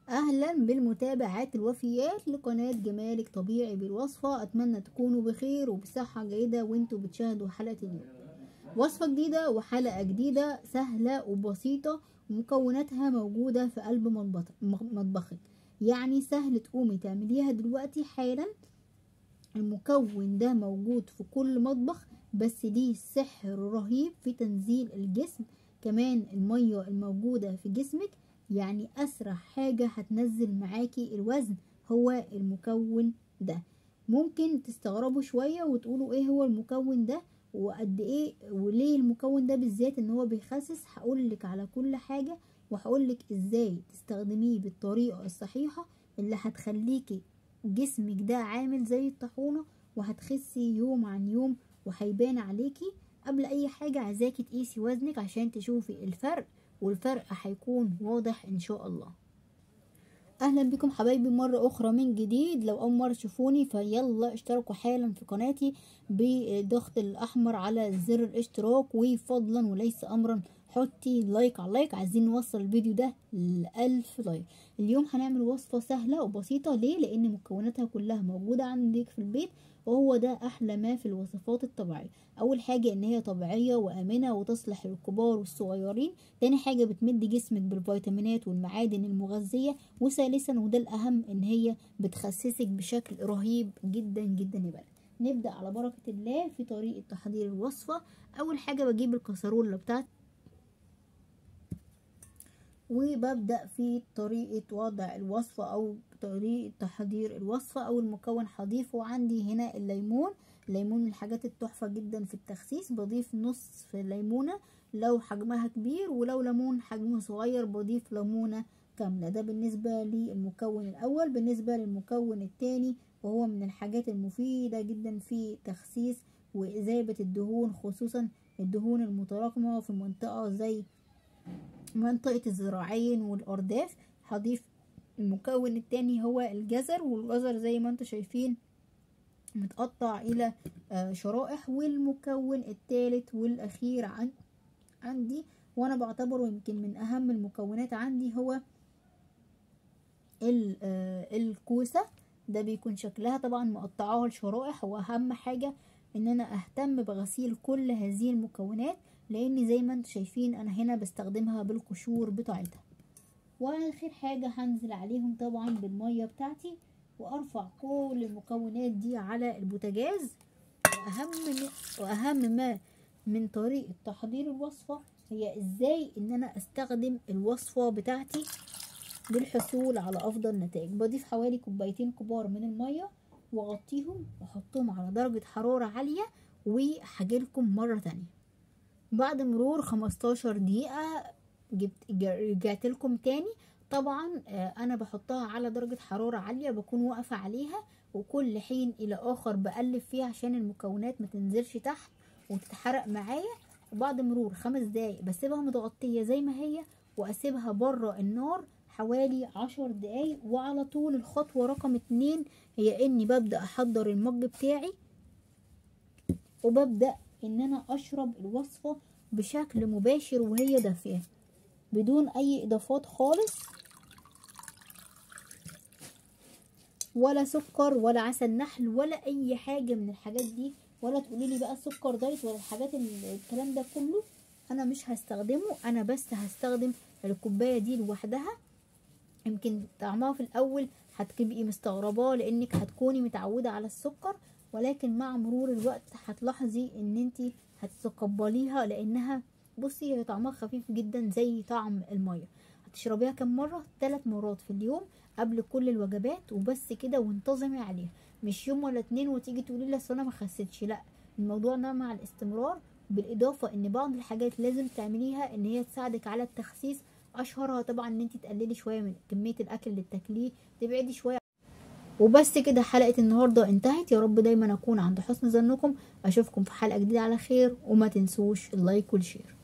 اهلا بالمتابعات الوفيات لقناة جمالك طبيعي بالوصفة اتمنى تكونوا بخير وبصحة جيدة وانتوا بتشاهدوا حلقة اليوم وصفة جديدة وحلقة جديدة سهلة وبسيطة ومكوناتها موجودة في قلب مطبخك يعني سهل تقومي تعمليها دلوقتي حالا المكون ده موجود في كل مطبخ بس ليه سحر رهيب في تنزيل الجسم كمان المية الموجودة في جسمك يعني أسرع حاجة هتنزل معاكي الوزن هو المكون ده ممكن تستغربوا شوية وتقولوا ايه هو المكون ده وقد ايه وليه المكون ده بالذات ان هو بيخسس هقولك على كل حاجة وهقولك ازاي تستخدميه بالطريقة الصحيحة اللي هتخليكي جسمك ده عامل زي الطاحونة وهتخسي يوم عن يوم وهيبان عليكي قبل اي حاجة عايزاكي تقيسي وزنك عشان تشوفي الفرق والفرق هيكون واضح ان شاء الله اهلا بكم حبايبي مرة اخرى من جديد لو اول مرة تشوفوني فيلا اشتركوا حالا في قناتي بالضغط الاحمر على زر الاشتراك وفضلا وليس امرا حطي لايك على لايك عايزين نوصل الفيديو ده لألف لايك اليوم هنعمل وصفة سهلة وبسيطة ليه لان مكوناتها كلها موجودة عندك في البيت وهو ده احلى ما في الوصفات الطبيعية اول حاجة ان هي طبيعية وامنة وتصلح للكبار والصغيرين تاني حاجة بتمد جسمك بالفيتامينات والمعادن المغذية وثالثا وده الاهم ان هي بتخسسك بشكل رهيب جدا جدا يا بلد نبدأ على بركة الله في طريقة تحضير الوصفة اول حاجة بجيب الكسرولة بتاعتي وببدأ في طريقة وضع الوصفة أو طريقة تحضير الوصفة أو المكون هضيفه عندي هنا الليمون الليمون من الحاجات التحفة جدا في التخسيس بضيف نص في الليمونة لو حجمها كبير ولو ليمون حجمه صغير بضيف ليمونة كاملة ده بالنسبة للمكون الأول بالنسبة للمكون الثاني وهو من الحاجات المفيدة جدا في تخسيس وإذابة الدهون خصوصا الدهون المتراكمة في منطقة زي منطقة الذراعين والأرداف هضيف المكون التاني هو الجزر والجزر زي ما انتم شايفين متقطع الى شرائح والمكون التالت والاخير عن عندي وانا بعتبره يمكن من اهم المكونات عندي هو الكوسة ده بيكون شكلها طبعا مقطعاها لشرائح واهم حاجة ان انا اهتم بغسيل كل هذه المكونات لان زي ما انتم شايفين انا هنا بستخدمها بالقشور بتاعتها واخر حاجة هنزل عليهم طبعا بالمية بتاعتي وارفع كل المكونات دي على البوتاجاز واهم واهم ما من طريقة تحضير الوصفة هي ازاي ان انا استخدم الوصفة بتاعتي للحصول على افضل نتائج بضيف حوالي كوبايتين كبار من المية واغطيهم واحطهم على درجة حرارة عالية وهجيلكم مرة تانية بعد مرور 15 دقيقة جبت رجعت لكم تاني طبعا انا بحطها على درجة حرارة عالية بكون واقفة عليها وكل حين الى اخر بقلب فيها عشان المكونات ما تنزلش تحت وتتحرق معايا وبعد مرور خمس دقايق بسيبها متغطية زي ما هي واسيبها بره النار حوالي عشر دقايق وعلى طول الخطوة رقم اتنين هي اني ببدأ احضر المج بتاعي وببدأ ان انا اشرب الوصفة بشكل مباشر وهي دافية بدون اي اضافات خالص ولا سكر ولا عسل نحل ولا اي حاجة من الحاجات دي ولا تقولي لي بقى سكر دايت ولا الحاجات الكلام ده كله انا مش هستخدمه انا بس هستخدم الكوباية دي لوحدها يمكن طعمها في الاول هتبقي مستغرباه لانك هتكوني متعودة على السكر ولكن مع مرور الوقت هتلاحظي ان انت هتتقبليها لانها بصي هي طعمها خفيف جدا زي طعم المية هتشربيها كم مرة ثلاث مرات في اليوم قبل كل الوجبات وبس كده وانتظمي عليها مش يوم ولا اتنين وتيجي تقولي لي اصل انا ما خسيتش لا الموضوع ده مع الاستمرار بالاضافة ان بعض الحاجات لازم تعمليها ان هي تساعدك على التخسيس اشهرها طبعا ان انت تقللي شوية من كمية الاكل اللي بتاكليه تبعدي شوية وبس كده حلقة النهاردة انتهت يا رب دايما اكون عند حسن ظنكم اشوفكم في حلقة جديدة على خير وما تنسوش اللايك والشير